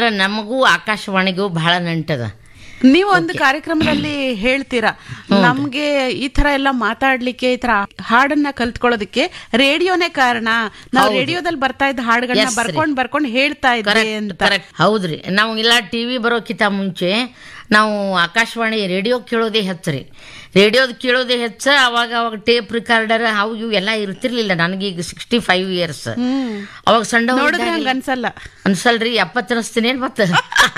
ಯಾಕಂದ್ರೆ ನಮಗೂ ಆಕಾಶವಾಣಿಗೂ ಬಹಳ ನಂಟದ ನೀವು ಒಂದು ಕಾರ್ಯಕ್ರಮದಲ್ಲಿ ಹೇಳ್ತೀರಾ ನಮ್ಗೆ ಈ ತರ ಎಲ್ಲ ಮಾತಾಡ್ಲಿಕ್ಕೆ ಈ ತರ ಹಾಡನ್ನ ಕಲ್ತ್ಕೊಳ್ಳೋದಕ್ಕೆ ರೇಡಿಯೋನೇ ಕಾರಣ ನಾವು ರೇಡಿಯೋದಲ್ಲಿ ಬರ್ತಾ ಇದ್ದ ಹಾಡುಗಳನ್ನ Yes, ರೀ. ಬರ್ಕೊಂಡ್ ಬರ್ಕೊಂಡ್ ಹೇಳ್ತಾ ಇದ್ದೆ ಅಂತ ಕರೆಕ್ಟ್ ಹೌದ್ರಿ ನಾವು ಇಲ್ಲ ಟಿ ವಿ ಬರೋಕ್ಕಿಂತ ಮುಂಚೆ ನಾವು ಆಕಾಶವಾಣಿ ರೇಡಿಯೋ ಕೇಳೋದೇ ಹೆಚ್ಚು ರೀ ರೇಡಿಯೋದ್ ಕೇಳೋದೇ ಹೆಚ್ಚ ಅವಾಗ ಅವಾಗ ಟೇಪ್ ರಿಕಾರ್ಡರ್ ಅವು ಇವು ಎಲ್ಲ ಇರ್ತಿರ್ಲಿಲ್ಲ ನನಗೀಗ ಸಿಕ್ಸ್ಟಿ ಫೈವ್ ಇಯರ್ಸ್ ಅವಾಗ ಸಣ್ಣ ನೋಡಿದ್ರೆ ಹಂಗ ಅನ್ಸಲ್ಲ ಅನ್ಸಲ್ರಿ ಎಪ್ಪತ್ತು ಅನಿಸ್ತೀನಿ ಮತ್ತೆ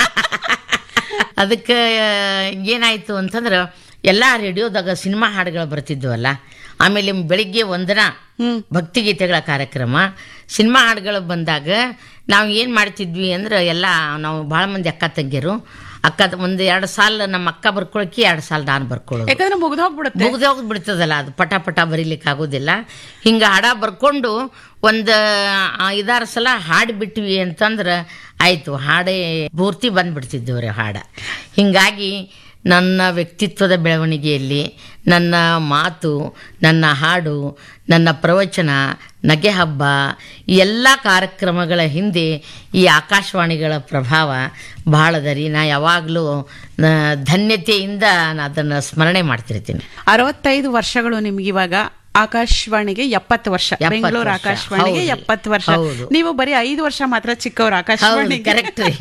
ಅದಕ್ಕೆ ಏನಾಯ್ತು ಅಂತಂದ್ರೆ ಎಲ್ಲ ರೇಡಿಯೋದಾಗ ಸಿನಿಮಾ ಹಾಡುಗಳು ಬರ್ತಿದ್ವಲ್ಲ ಆಮೇಲೆ ಬೆಳಿಗ್ಗೆ ಒಂದನ ಭಕ್ತಿಗೀತೆಗಳ ಕಾರ್ಯಕ್ರಮ ಸಿನಿಮಾ ಹಾಡುಗಳು ಬಂದಾಗ ನಾವು ಏನು ಮಾಡ್ತಿದ್ವಿ ಅಂದ್ರೆ ಎಲ್ಲ ನಾವು ಭಾಳ ಮಂದಿ ಅಕ್ಕ ತಂಗಿಯರು ಅಕ್ಕ ಒಂದು ಎರಡು ಸಾಲ ನಮ್ಮ ಅಕ್ಕ ಬರ್ಕೊಳಕ್ಕೆ ಎರಡು ಸಾಲ ನಾನು ಬರ್ಕೊಳ್ಳೋದು ಯಾಕಂದ್ರೆ ಮುಗ್ದು ಹೋಗ್ಬಿಡುತ್ತೆ ಮುಗ್ದು ಹೋಗಿ ಬಿಡ್ತದಲ್ಲ ಅದು ಪಟ ಪಟ ಬರೀಲಿಕ್ಕೆ ಆಗೋದಿಲ್ಲ ಹಿಂಗೆ ಹಾಡ ಬರ್ಕೊಂಡು ಒಂದು ಐದಾರು ಸಲ ಹಾಡು ಬಿಟ್ವಿ ಅಂತಂದ್ರೆ ಆಯಿತು ಹಾಡೇ ಪೂರ್ತಿ ಬಂದ್ಬಿಡ್ತಿದ್ದೆವು ರೀ ಹಾಡ ಹಿಂಗಾಗಿ ನನ್ನ ವ್ಯಕ್ತಿತ್ವದ ಬೆಳವಣಿಗೆಯಲ್ಲಿ ನನ್ನ ಮಾತು ನನ್ನ ಹಾಡು ನನ್ನ ಪ್ರವಚನ ನಗೆ ಹಬ್ಬ ಈ ಎಲ್ಲ ಕಾರ್ಯಕ್ರಮಗಳ ಹಿಂದೆ ಈ ಆಕಾಶವಾಣಿಗಳ ಪ್ರಭಾವ ಭಾಳದ ರೀ ನಾ ಯಾವಾಗಲೂ ಧನ್ಯತೆಯಿಂದ ನಾನು ಅದನ್ನು ಸ್ಮರಣೆ ಮಾಡ್ತಿರ್ತೀನಿ ಅರವತ್ತೈದು ವರ್ಷಗಳು ನಿಮ್ಗೆ ಇವಾಗ ಆಕಾಶವಾಣಿಗೆ ಎಪ್ಪತ್ತು ವರ್ಷ ಎಪ್ಪತ್ತು ಬೆಂಗಳೂರು ವರ್ಷ. ಆಕಾಶವಾಣಿಗೆ ಹೌದು. ಎಪ್ಪತ್ತು ವರ್ಷ ಹೌದು. ನೀವು ಬರೀ ಐದು ವರ್ಷ ಮಾತ್ರ ಚಿಕ್ಕವರು ಹೌದು ಆಕಾಶವಾಣಿಗೆ ಕರೆಕ್ಟ್ ರೀ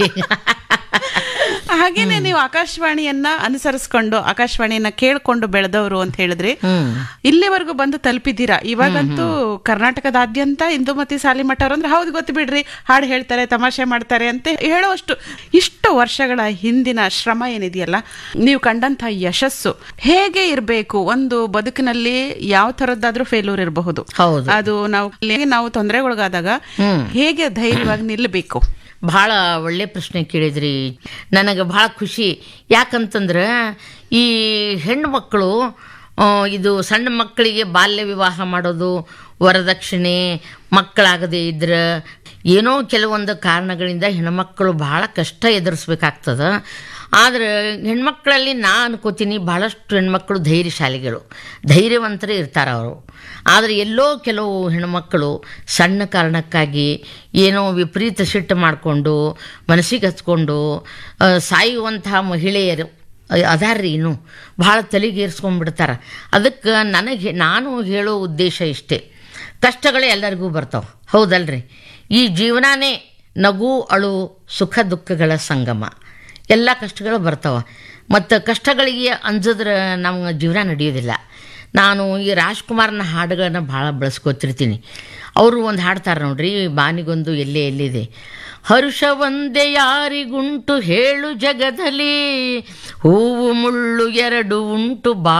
ಹಾಗೇನೆ ನೀವು ಆಕಾಶವಾಣಿಯನ್ನ ಅನುಸರಿಸ್ಕೊಂಡು ಆಕಾಶವಾಣಿಯನ್ನ ಕೇಳ್ಕೊಂಡು ಬೆಳೆದವರು ಅಂತ ಹೇಳಿದ್ರಿ ಹ್ಮ್ ಇಲ್ಲಿವರೆಗೂ ಬಂದು ತಲುಪಿದ್ದೀರಾ ಇವಾಗಂತೂ ಕರ್ನಾಟಕದಾದ್ಯಂತ ಇಂದುಮತಿ ಸಾಲಿಮಠ ಅವ್ರು ಅಂದ್ರೆ ಹೌದು ಗೊತ್ತು ಬಿಡ್ರಿ ಹಾಡು ಹೇಳ್ತಾರೆ ತಮಾಷೆ ಮಾಡ್ತಾರೆ ಅಂತ ಹೇಳೋಷ್ಟು ಇಷ್ಟು ವರ್ಷಗಳ ಹಿಂದಿನ ಶ್ರಮ ಏನಿದೆಯಲ್ಲ ನೀವು ಕಂಡಂತ ಯಶಸ್ಸು ಹೇಗೆ ಇರಬೇಕು ಒಂದು ಬದುಕಿನಲ್ಲಿ ಯಾವ ತರದ್ದಾದ್ರೂ ಫೇಲ್ಯೂರ್ ಇರಬಹುದು ಹೌದು ಅದು ನಾವು ನಾವು ತೊಂದರೆಗೊಳಗಾದಾಗ ಹ್ಮ್. ಹೇಗೆ ಧೈರ್ಯವಾಗಿ ನಿಲ್ಲಬೇಕು ಭಾಳ ಒಳ್ಳೆ ಪ್ರಶ್ನೆ ಕೇಳಿದ್ರಿ ನನಗೆ ಭಾಳ ಖುಷಿ ಯಾಕಂತಂದ್ರೆ ಈ ಹೆಣ್ಣು ಮಕ್ಕಳು ಆ, ಇದು ಸಣ್ಣ ಮಕ್ಕಳಿಗೆ ಬಾಲ್ಯ ವಿವಾಹ ಮಾಡೋದು ವರದಕ್ಷಿಣೆ ಮಕ್ಕಳಾಗದೇ ಇದ್ರೆ ಏನೋ ಕೆಲವೊಂದು ಕಾರಣಗಳಿಂದ ಹೆಣ್ಮಕ್ಕಳು ಭಾಳ ಕಷ್ಟ ಎದುರಿಸ್ಬೇಕಾಗ್ತದ ಆದರೆ ಹೆಣ್ಮಕ್ಳಲ್ಲಿ ನಾ ಅನ್ಕೋತೀನಿ ಭಾಳಷ್ಟು ಹೆಣ್ಮಕ್ಳು ಧೈರ್ಯಶಾಲಿಗಳು ಧೈರ್ಯವಂತರೇ ಇರ್ತಾರೆ ಅವರು ಆದರೆ ಎಲ್ಲೋ ಕೆಲವು ಹೆಣ್ಮಕ್ಕಳು ಸಣ್ಣ ಕಾರಣಕ್ಕಾಗಿ ಏನೋ ವಿಪರೀತ ಸಿಟ್ಟು ಮಾಡಿಕೊಂಡು ಮನಸ್ಸಿಗೆ ಹಚ್ಕೊಂಡು ಆ, ಸಾಯುವಂತಹ ಮಹಿಳೆಯರು ಅದಾರ್ರಿ ಇನ್ನು ಭಾಳ ತಲೆಗೇರಿಸ್ಕೊಂಡ್ಬಿಡ್ತಾರೆ ಅದಕ್ಕೆ ನನಗೆ ನಾನು ಹೇಳೋ ಉದ್ದೇಶ ಇಷ್ಟೇ ಕಷ್ಟಗಳೇ ಎಲ್ಲರಿಗೂ ಬರ್ತಾವೆ ಹೌದಲ್ರಿ ಈ ಜೀವನನೇ ನಗು ಅಳು ಸುಖ ದುಃಖಗಳ ಸಂಗಮ ಎಲ್ಲ ಕಷ್ಟಗಳು ಬರ್ತಾವೆ ಮತ್ತು ಕಷ್ಟಗಳಿಗೆ ಅಂಜಿದ್ರೆ ನಮ್ಮ ಜೀವನ ನಡೆಯೋದಿಲ್ಲ ನಾನು ಈ ರಾಜ್ಕುಮಾರ್ನ ಹಾಡುಗಳನ್ನ ಭಾಳ ಬಳಸ್ಕೊತಿರ್ತೀನಿ ಅವರು ಒಂದು ಹಾಡ್ತಾರೆ ನೋಡ್ರಿ ಬಾನಿಗೊಂದು ಎಲ್ಲೇ ಎಲ್ಲಿದೆ ಹರುಷ ಒಂದೇ ಯಾರಿಗುಂಟು ಹೇಳು ಜಗದಲ್ಲಿ ಹೂವು ಮುಳ್ಳು ಎರಡು ಉಂಟು ಬಾ